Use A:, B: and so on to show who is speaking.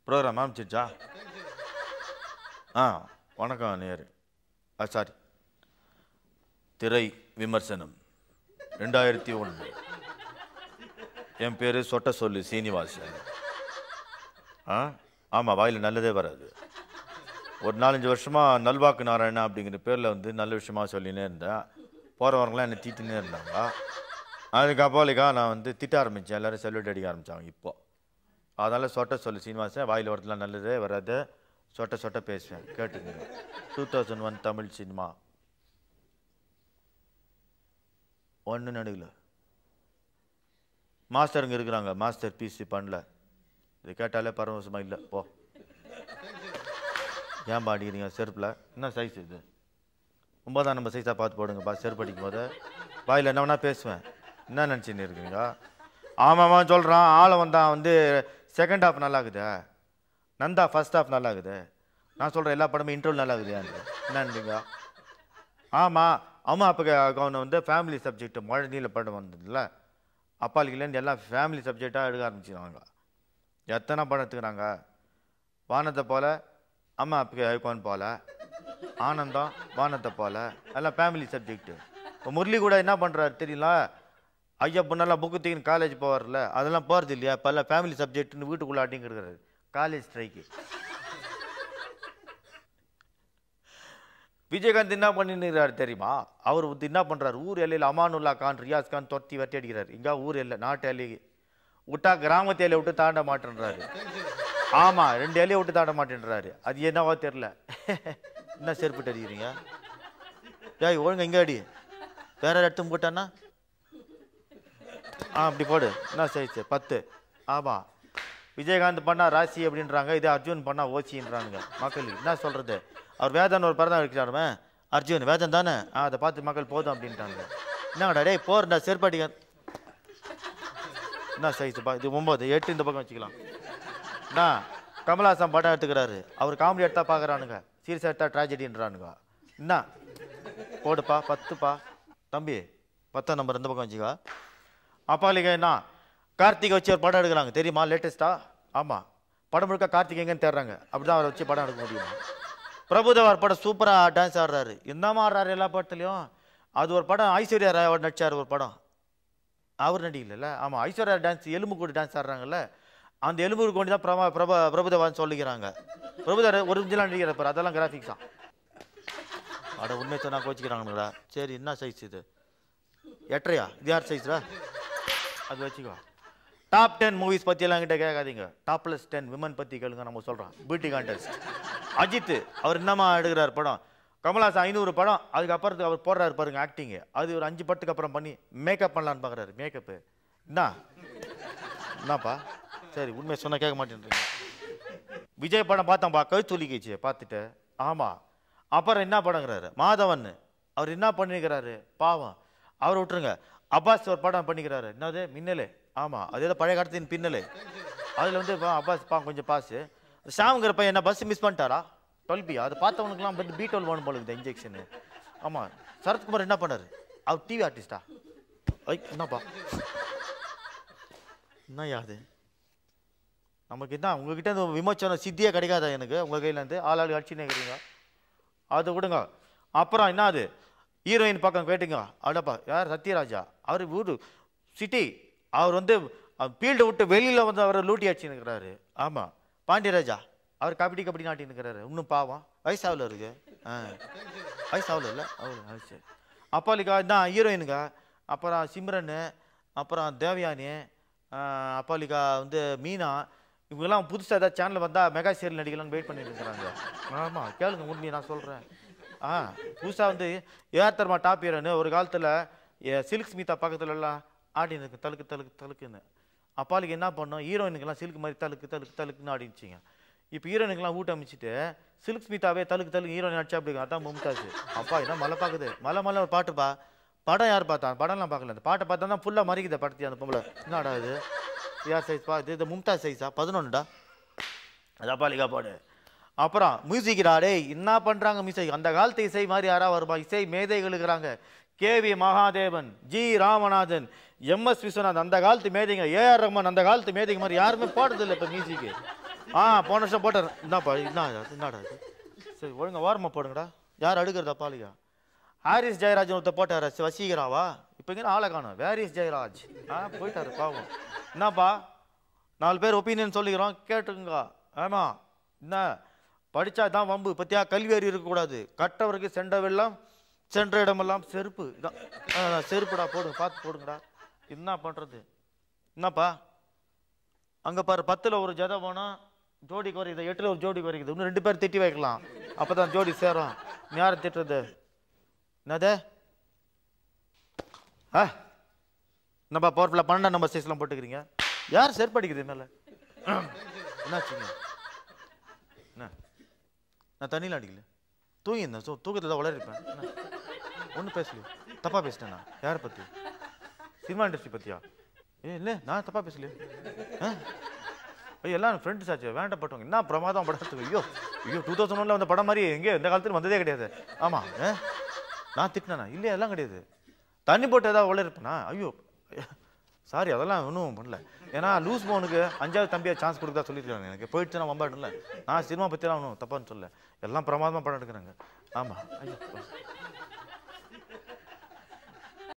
A: Program ஆரம்பிச்சிச்சா ஆ வணக்கம் நேரு ஆ sorry திரை விமர்சனம் ரெண்டாயிரத்தி ஒன்று என் பேர் சொட்ட சொல்லு சீனிவாசன் ஆ ஆமாம் வாயில் நல்லதே வராது ஒரு நாலஞ்சு வருஷமாக நல்வாக்கு நாராயணா அப்படிங்கிற பேரில் வந்து நல்ல விஷயமா சொல்லினே இருந்தேன் போகிறவங்களாம் என்னை தீட்டுனே இருந்தாங்க அதுக்கப்புறம்க்கா நான் வந்து திட்ட ஆரம்பித்தேன் எல்லோரும் செல்யூட் அடிக்க ஆரம்பித்தாங்க இப்போ அதனால் சொட்ட சொல்லு சீனிவாசன் வாயில் வரதுலாம் நல்லதே வராது சொட்ட சொட்ட பேசுவேன் கேட்டுங்க two thousand one Tamil cinema ஒன்று நடுவில் மாஸ்டருங்க இருக்கிறாங்க மாஸ்டர் பிசி பண்ணல இது கேட்டாலே பரவசமாக இல்லை போ ஏன் பாடிக்கிறீங்க செருப்பில் என்ன சைஸ் இது ஒன்பதாம் நம்ம சைஸாக பார்த்து போடுங்கப்பா செருப்பு அடிக்கும் போது வாயில் என்ன வேணா பேசுவேன் என்ன நினச்சின்னு இருக்கீங்க ஆமாம்மா சொல்கிறான் ஆளை வந்தான் வந்து செகண்ட் ஹாஃப் நல்லா இருக்குதே நந்தா ஃபர்ஸ்ட் ஹாஃப் நல்லா இருக்குது நான் சொல்கிறேன் எல்லா படமும் இன்டர்வல் நல்லா இருக்குதுயான்னு என்னன்றீங்க ஆமாம் அம்மா அப்போ அவனை வந்து ஃபேமிலி சப்ஜெக்ட் மழை நீல படம் வந்ததுல அப்பாலிக்கிலேருந்து எல்லாம் ஃபேமிலி சப்ஜெக்டாக எடுக்க ஆரம்பிச்சிடுவாங்க எத்தனை படம் எடுத்துக்கிறாங்க வானத்தை போல அம்மா அப்பக்கு ஐகான் போல ஆனந்தம் வானத்தை போல எல்லாம் ஃபேமிலி சப்ஜெக்ட்டு இப்போ முரளி கூட என்ன பண்ணுறாரு தெரியல ஐயா பொண்ணெல்லாம் புக்கு தூக்கின்னு காலேஜ் போவார்ல அதெல்லாம் போகிறது இல்லையா இப்போ எல்லாம் ஃபேமிலி சப்ஜெக்ட்னு வீட்டுக்குள்ளே அடிங்க இருக்கிறாரு காலேஜ் ஸ்ட்ரைக்கு விஜயகாந்த் என்ன பண்ணிருக்காரு தெரியுமா அவர் வந்து என்ன பண்ணுறாரு ஊர் எல்லையில் அமானுல்லா கான் ரியாஸ் கான் தொத்தி வட்டி அடிக்கிறார் இங்கே ஊர் எல்லை நாட்டு எல்லை விட்டா கிராமத்து எல்லையை விட்டு தாண்ட மாட்டேன்றாரு ஆமாம் ரெண்டு எல்லையை விட்டு தாண்ட மாட்டேன்றாரு அது என்னவோ தெரில என்ன செருப்பிட்டு அடிக்கிறீங்க ஏய் ஒழுங்க இங்கே அடி வேற இடத்தும் போட்டானா ஆ அப்படி போடு என்ன சைஸ் பத்து ஆமாம் விஜயகாந்த் பண்ணா ராசி அப்படின்றாங்க இதே அர்ஜுன் பண்ணா ஓசின்றானுங்க மக்கள் என்ன சொல்கிறது அவர் வேதன் ஒரு படம் இருக்கிறாருமே அர்ஜுன் வேதன் தானே ஆ அதை பார்த்து மக்கள் போதும் அப்படின்ட்டாங்க என்னடா டேய் போறடா செருப்பாட்டிங்க என்ன சைஸ் பா இது ஒம்பது எட்டு இந்த பக்கம் வச்சுக்கலாம் என்ன கமலாசன் படம் எடுத்துக்கிறாரு அவர் காமெடி எடுத்தா பார்க்குறானுங்க சீரியஸாக எடுத்தா ட்ராஜடின்றானுங்க என்ன போடுப்பா பத்துப்பா தம்பி பத்தாம் நம்பர் இந்த பக்கம் வச்சுக்கா அப்பாலிக என்ன கார்த்திகை வச்சு ஒரு படம் எடுக்கிறாங்க தெரியுமா லேட்டஸ்டா ஆமாம் படம் முழுக்க கார்த்திகை எங்கன்னு தேடுறாங்க அப்படி தான் அவரை வச்சு படம் எடுக்க முடியுமா பிரபுதேவர் படம் சூப்பராக டான்ஸ் ஆடுறாரு என்னமா ஆடுறாரு எல்லா படத்துலையும் அது ஒரு படம் ஐஸ்வர்யா ராயோட நடிச்சார் ஒரு படம் அவர் நடிக்கல ஆமாம் ஐஸ்வர்யா டான்ஸ் எலும்பு கூட டான்ஸ் ஆடுறாங்கல்ல அந்த எலும்பு கொண்டு தான் பிரபா பிரபா பிரபுதேவான்னு சொல்லிக்கிறாங்க பிரபுதேவர் ஒரிஜினலாக நடிக்கிறார் பாரு அதெல்லாம் கிராஃபிக்ஸா அட உண்மை சொன்னா கோச்சிக்கிறாங்கடா சரி என்ன சைஸ் இது எட்டரையா இது யார் சைஸ்ரா அது வச்சுக்கோ டாப் டென் மூவிஸ் பற்றி எல்லாம் கிட்ட கேட்காதீங்க டாப் ப்ளஸ் டென் விமன் பற்றி கேளுங்க நம்ம சொல்கிறோம் பியூட்டி கான்டெஸ்ட் அஜித் அவர் என்னம்மா எடுக்கிறார் படம் கமலாசன் ஐநூறு படம் அதுக்கப்புறத்துக்கு அவர் போடுறாரு பாருங்க ஆக்டிங்கு அது ஒரு அஞ்சு படத்துக்கு அப்புறம் பண்ணி மேக்கப் பண்ணலான்னு பார்க்குறாரு மேக்கப்பு என்ன என்னப்பா சரி உண்மையை சொன்னால் கேட்க மாட்டேன்றீங்க விஜய் படம் பார்த்தோம்ப்பா கழுத்துலிக்கிச்சு பார்த்துட்டு ஆமாம் அப்புறம் என்ன படங்கிறாரு மாதவன் அவர் என்ன பண்ணிக்கிறாரு பாவம் அவர் விட்டுருங்க அப்பாஸ் ஒரு படம் பண்ணிக்கிறாரு என்னது மின்னலே ஆமாம் அது ஏதோ பழைய காலத்தின் பின்னலே அதில் வந்து பா- அப்பாஸ் பா கொஞ்சம் பாஸு ஷாமுங்கிற பையன் என்ன பஸ் மிஸ் பண்ணிட்டாரா டுவெல் பி அதை பார்த்தவனுக்குலாம் வந்து பி டுவெல் வேணும் போல இந்த இன்ஜெக்ஷனு ஆமாம் சரத்குமார் என்ன பண்ணாரு அவர் டிவி ஆர்டிஸ்டா ஐ என்னப்பா என்னய்யா அது நமக்கு என்ன உங்ககிட்ட இந்த விமோச்சனம் சித்தியே கிடைக்காதா எனக்கு உங்கள் கையிலேருந்து ஆள் ஆள் அடிச்சுன்னு இருக்கிறீங்க அது விடுங்க அப்புறம் என்ன அது ஹீரோயின் பக்கம் கேட்டுங்க அடப்பா யார் சத்யராஜா அவர் வீடு சிட்டி அவர் வந்து ஃபீல்டை விட்டு வெளியில் வந்து அவர் லூட்டி அடிச்சுன்னு இருக்கிறாரு ஆமாம் பாண்டியராஜா அவர் கபடி கபடி நாட்டின்னு இருக்கிறாரு இன்னும் பாவம் வயசாவில் இருக்கு ஆ வயசாவில் இல்லை அவர் அது சரி அப்பாலிக்கா தான் ஹீரோயினுங்க அப்புறம் சிம்ரனு அப்புறம் தேவயானி ஆ, அப்பாலிக்கா வந்து மீனா இவங்கெல்லாம் புதுசாக ஏதாவது சேனல் வந்தால் மெகா சீரியல் நடிக்கலாம்னு வெயிட் பண்ணிட்டு இருக்கிறாங்க ஆமாம் கேளுங்க உண்மையை நான் சொல்கிறேன் ஆ புதுசாக வந்து ஏர் தர்மா டாப் ஹீரோன்னு ஒரு காலத்தில் சில்க் ஸ்மிதா பக்கத்துல எல்லாம் ஆடினு இருக்கு தலுக்கு தலுக்கு தலுக்குன்னு அப்பாலுக்கு என்ன பண்ணோம் ஹீரோயினுக்கெல்லாம் சில்க் மாதிரி தலுக்கு தலுக்கு தலுக்குன்னு ஆடிச்சிங்க இப்போ ஹீரோயினுக்கெல்லாம் ஊட்ட அமைச்சிட்டு சில்க் ஸ்மிதாவே தலுக்கு தலுக்கு ஹீரோயின் நடிச்சா அப்படி அதான் மும்தாஜ் அப்பா இதான் மலை பார்க்குது மலை மலை ஒரு பாட்டுப்பா படம் யார் பார்த்தா படம்லாம் பார்க்கல அந்த பாட்டை பார்த்தா தான் ஃபுல்லாக மறிக்குது படத்தி அந்த பொம்பளை என்னடா இது யார் சைஸ் பா இது இது மும்தாஜ் சைஸா பதினொன்றுடா அது அப்பாலிக்கா பாடு அப்புறம் மியூசிக்டா டேய் என்ன பண்ணுறாங்க மியூசிக் அந்த காலத்து இசை மாதிரி யாரா வருமா இசை மேதைகள் இருக்கிறாங்க K V Mahadevan G Ramanathan M S Viswanath அந்த காலத்து மேதைங்க ஏஆர் ரஹ்மான் அந்த காலத்து மேதைங்க மாதிரி யாருமே பாடுறதில்லை இப்போ மியூசிக்கு ஆ போன வருஷம் போட்டார் என்னப்பா என்ன இது? என்னடா இது சரி ஒழுங்கா ஓரமாக போடுங்கடா யார் அடுக்கிறதா பாலியா ஹாரிஸ் ஜெயராஜ் ஒருத்தர் போட்டார் வசீகராவா இப்போ இங்கே ஆளை காணும் வேரிஸ் ஜெயராஜ் ஆ போயிட்டாரு பாவம் என்னப்பா நாலு பேர் ஒப்பீனியன் சொல்லிக்கிறோம் கேட்டுங்க ஆமா என்ன படிச்சா தான் வம்பு பத்தியா கல்வி அறிவு இருக்கக்கூடாது கட்டவருக்கு சென்ற வெள்ளம் சென்ற இடமெல்லாம் செருப்பு இதான் ஆ, செருப்புடா போடுங்க பார்த்து போடுங்கடா என்ன பண்ணுறது என்னப்பா அங்கே பாரு பத்தில் ஒரு ஜதை போனால் ஜோடி குறையுது எட்டில் ஒரு ஜோடி குறைக்குது இன்னும் ரெண்டு பேர் திட்டி வைக்கலாம் அப்போ தான் ஜோடி சேரும் நீ யாரை திட்டுறது என்னது ஆ என்னப்பா பவர்ஃபுல்லாக பன்னெண்டாம் நம்பர் சைஸ்லாம் போட்டுக்கிறீங்க யார் செருப்படிக்குது மேலே என்னாச்சுங்க என்ன நான் தண்ணியில் அடிக்கல தூங்கியிருந்தேன் ஸோ தூக்கத்தில் தான் வளரிப்பேன் ஒன்றும் பேசலையே தப்பாக பேசிட்டேனா யாரை பற்றி சினிமா இண்டஸ்ட்ரி பற்றியா ஏ இல்லை நான் தப்பாக பேசலையே ஆ ஐயோ எல்லாம் ஃப்ரெண்ட்ஸ் ஆச்சு வேண்டப்பட்டவங்க என்ன பிரமாதம் படத்துக்கு ஐயோ ஐயோ டூ தௌசண்ட் ஒன்ல வந்த படம் மாதிரி எங்கே இந்த காலத்துல வந்ததே கிடையாது ஆமாம் ஆ நான் திட்டினேனா இல்லையா அதெல்லாம் கிடையாது தண்ணி போட்டு ஏதாவது உளறிப்பேனா ஐயோ சாரி அதெல்லாம் ஒன்றும் பண்ணல ஏன்னா லூஸ் மோனுக்கு அஞ்சாவது தம்பியா சான்ஸ் கொடுத்தா சொல்லியிருக்காங்க எனக்கு போயிடுச்சு நான் வம்பாடுல நான் சினிமா பற்றிலாம் ஒன்றும் தப்பான்னு சொல்ல எல்லாம் பிரமாதமாக படம் எடுக்கிறாங்க ஆமாம் ஐயோ